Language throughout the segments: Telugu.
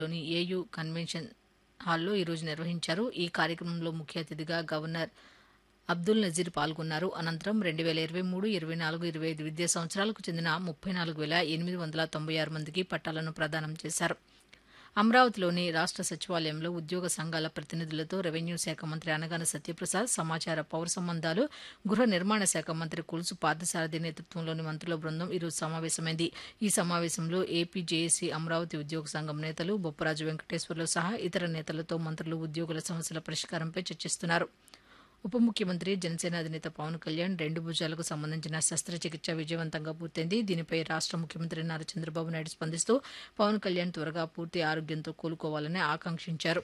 లోని ఏయూ కన్వెన్షన్ హాల్లో ఈరోజు నిర్వహించారు ఈ కార్యక్రమంలో ముఖ్య అతిథిగా గవర్నర్ అబ్దుల్ నజీర్ పాల్గొన్నారు అనంతరం రెండు వేల ఇరవై మూడు ఇరవై నాలుగు ఇరవై ఐదు విద్యా సంవత్సరాలకు చెందిన ముప్పై నాలుగు వేల ఎనిమిది వందల తొంభై ఆరు మందికి పట్టాలను ప్రదానం చేశారు అమరావతిలోని రాష్ట్ర సచివాలయంలో ఉద్యోగ సంఘాల ప్రతినిధులతో రెవెన్యూ శాఖ మంత్రి అనగాన సత్యప్రసాద్ సమాచార పౌర సంబంధాలు గృహ నిర్మాణ శాఖ మంత్రి కులుసు పార్థసారథి నేతృత్వంలోని మంత్రుల బృందం ఈరోజు సమావేశమైంది ఈ సమావేశంలో ఏపీ జేఏసీ అమరావతి ఉద్యోగ సంఘం నేతలు బొప్పరాజు వెంకటేశ్వర్లు సహా ఇతర నేతలతో మంత్రులు ఉద్యోగుల సమస్యల పరిష్కారంపై చర్చిస్తున్నారు ఉప ముఖ్యమంత్రి జనసేన అధినేత పవన్ కళ్యాణ్ రెండు భుజాలకు సంబంధించిన శస్త్రచికిత్స విజయవంతంగా పూర్తయింది దీనిపై రాష్ట్ర ముఖ్యమంత్రి నారా చంద్రబాబు నాయుడు స్పందిస్తూ పవన్ కళ్యాణ్ త్వరగా పూర్తి ఆరోగ్యంతో కోలుకోవాలని ఆకాంక్షించారు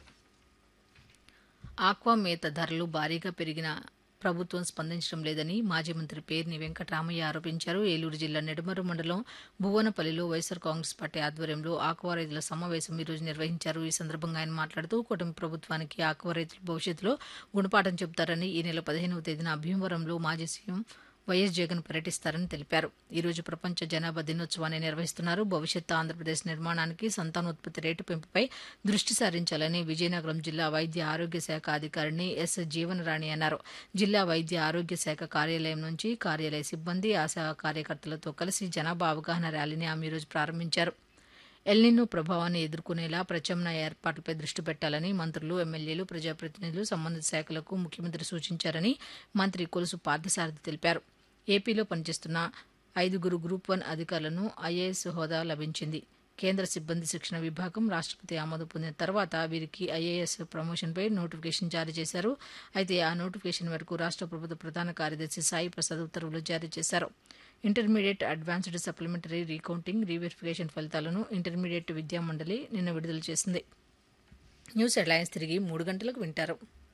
ఆక్వా మేత ధరలు భారీగా పెరిగిన ప్రభుత్వం స్పందించడం లేదని మాజీ మంత్రి పేర్ని వెంకటరామయ్య ఆరోపించారు ఏలూరు జిల్లా నెడమరు మండలం భువనపల్లిలో వైఎస్సార్ కాంగ్రెస్ పార్టీ ఆధ్వర్యంలో ఆక్వా రైతుల సమావేశం ఈరోజు నిర్వహించారు ఈ సందర్భంగా ఆయన మాట్లాడుతూ కూటమి ప్రభుత్వానికి ఆక్వా రైతులు భవిష్యత్తులో గుణపాఠం చెబుతారని ఈ నెల పదిహేనవ తేదీన భీమవరంలో మాజీ సీఎం వైఎస్ జగన్ పర్యటిస్తారని తెలిపారు ఈ రోజు ప్రపంచ జనాభా దినోత్సవాన్ని నిర్వహిస్తున్నారు భవిష్యత్ ఆంధ్రప్రదేశ్ నిర్మాణానికి సంతానోత్పత్తి రేటు పెంపుపై దృష్టి సారించాలని విజయనగరం జిల్లా వైద్య ఆరోగ్య శాఖ అధికారిని ఎస్ జీవనరాణి అన్నారు జిల్లా వైద్య ఆరోగ్య శాఖ కార్యాలయం నుంచి కార్యాలయ సిబ్బంది ఆశా కార్యకర్తలతో కలిసి జనాభా అవగాహన ర్యాలీని ఆమె ఈరోజు ప్రారంభించారు ఎల్నినో ప్రభావాన్ని ఎదుర్కొనేలా ప్రత్యామ్నాయ ఏర్పాట్లపై దృష్టి పెట్టాలని మంత్రులు ఎమ్మెల్యేలు ప్రజాప్రతినిధులు సంబంధిత శాఖలకు ముఖ్యమంత్రి సూచించారని మంత్రి కొలుసు పార్థసారథి తెలిపారు ఏపీలో పనిచేస్తున్న ఐదుగురు గ్రూప్ వన్ అధికారులను ఐఏఎస్ హోదా లభించింది కేంద్ర సిబ్బంది శిక్షణ విభాగం రాష్ట్రపతి ఆమోదం పొందిన తర్వాత వీరికి ఐఏఎస్ ప్రమోషన్పై నోటిఫికేషన్ జారీ చేశారు అయితే ఆ నోటిఫికేషన్ వరకు రాష్ట్ర ప్రభుత్వ ప్రధాన కార్యదర్శి సాయి ప్రసాద్ ఉత్తర్వులు జారీ చేశారు intermediate advanced supplementary recounting reverification ఫలితాలను ఇంటర్మీడియట్ విద్యా మండలి నిన్న విడుదల చేసింది న్యూస్ హెడ్లైన్స్ తిరిగి మూడు గంటలకు వింటారు